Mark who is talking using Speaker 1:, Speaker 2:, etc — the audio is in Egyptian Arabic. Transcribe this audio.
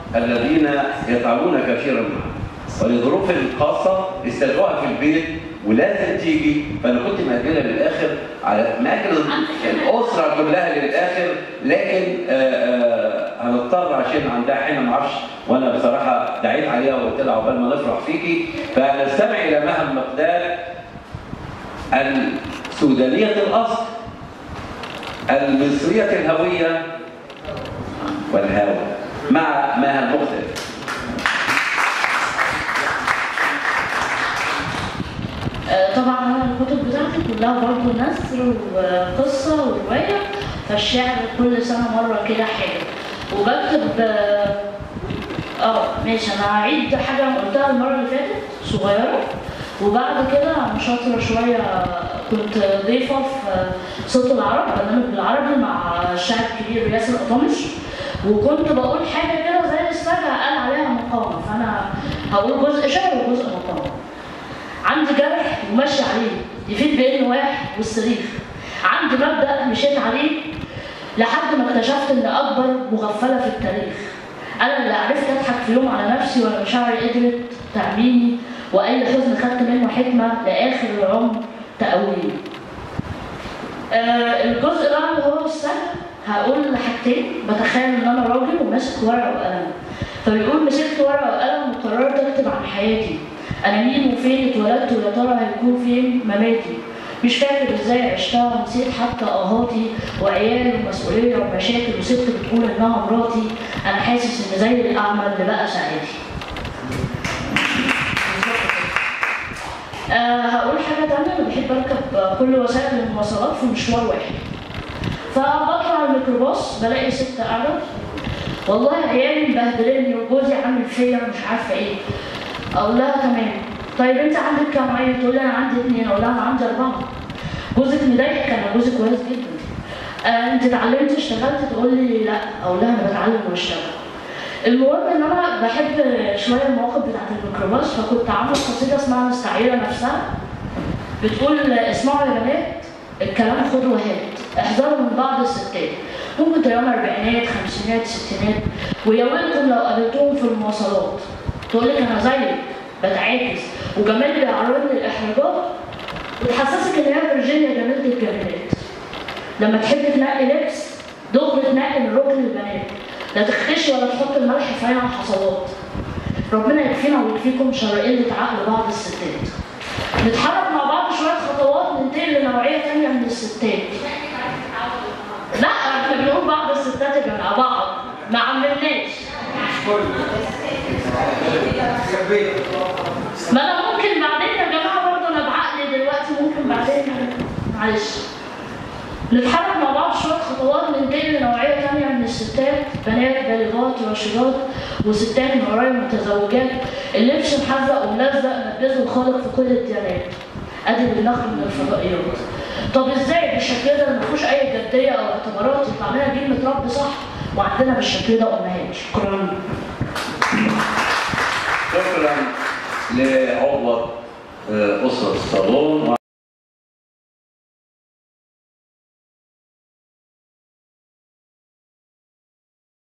Speaker 1: الذين يتعبون كثيرا معه ولظروف خاصة استدعوها في البيت ولازم تيجي فأنا كنت مأجلها للآخر على مأجل الأسرة كلها للآخر لكن آه، آه، هنضطر عشان عندها حين ما اعرفش وأنا بصراحة دعيت عليها وقلت لها عقبال ما نفرح فيكي فنستمع إلى مها مقدار السودانية الأصل المصرية الهوية والهوى مع مها المختلف
Speaker 2: آه، طبعا انا الكتب بتاعتي كلها برضه نثر وقصه وروايه فالشعر كل سنه مره كده حاجه وبكتب اه آه، ماشي انا هعيد حاجه انا قلتها المره اللي فاتت صغيره وبعد كده انا شاطره شويه كنت ضيفه في صوت العرب برنامج بالعربي مع الشاعر الكبير ياسر قطامش وكنت بقول حاجه كده زي السجع قال عليها مقامه فانا هقول جزء شعر وجزء مقامه عندي جرح وماشي عليه يفيد بإنه واحد والصريخ عندي مبدأ مشيت عليه لحد ما اكتشفت إن أكبر مغفلة في التاريخ أنا اللي عرفت أضحك في يوم على نفسي وأنا مشاعري قدرت تعميني وأي حزن خدت منه حكمة لآخر العمر تقويني آه الجزء بقى اللي هو السهل هقول حاجتين بتخيل ان انا راجل وماسك ورقه وقلم فبيقول مسكت ورقه وقلم وقررت اكتب عن حياتي انا مين وفين اتولدت ويا ترى هيكون فين مماتي مش فاكر ازاي عشتها ونسيت حتى اهاتي وعيالي ومسؤوليه ومشاكل وست بتقول انها مراتي انا حاسس ان زي الاعمى اللي بقى سعادتي آه هقول حاجة تانية أنا بحب أركب كل وسائل المواصلات في مشوار واحد فبطلع الميكروباص بلاقي ست قاعدة والله عيالي مبهدليني وجوزي عامل فيا مش عارفة إيه أقول لها تمام طيب أنت عندك كام عيل؟ تقول لي أنا عندي اتنين أقول لها أنا عندي أربعة جوزك مضايقك أنا جوزي كويس جدا آه أنت اتعلمتي اشتغلتي؟ تقول لي لا أقول لها أنا بتعلم واشتغل المهم ان انا بحب شويه المواقف بتاعت الميكروباص فكنت عامله قصيده اسمها مستعيره نفسها بتقول اسمعوا يا بنات الكلام خد وهات احذروا من بعض الستات ممكن تلاقيهم اربعينات خمسينات ستينات ويا ويلكم لو قابلتوهم في المواصلات تقول لك انا زيك بتعاكس وجمال بيعرضني الاحراجات وتحسسك ان هي فيرجينيا جميله الجمالات لما تحب تنقي لبس دغري تنقي من ركن البنات لا تختشي ولا تحط الملح في عين حصوات ربنا يكفينا ويكفيكم شر قلة عقل بعض الستات نتحرك مع بعض شوية خطوات ننتقل لنوعية تانية من الستات لا احنا بنقول بعض الستات يا جماعة بعض ما عملناش ما انا ممكن بعدين يا جماعة برضه انا بعقلي دلوقتي ممكن بعدين معلش نتحرك مع بعض شوية خطوات ننتقل لنوعية تانية من الستات بنات بالغات راشدات وستات من ورايا متزوجات اللبس محزق وملزق نبذه الخالق في كل الديانات ادي النخل من الفضائيات طب ازاي بالشكل ده اللي مفيهوش اي جديه او اعتبارات يطلع لنا جيل متربي صح وعندنا بالشكل ده امهات شكرا
Speaker 1: شكرا لعضوة آه، أسرة الصالون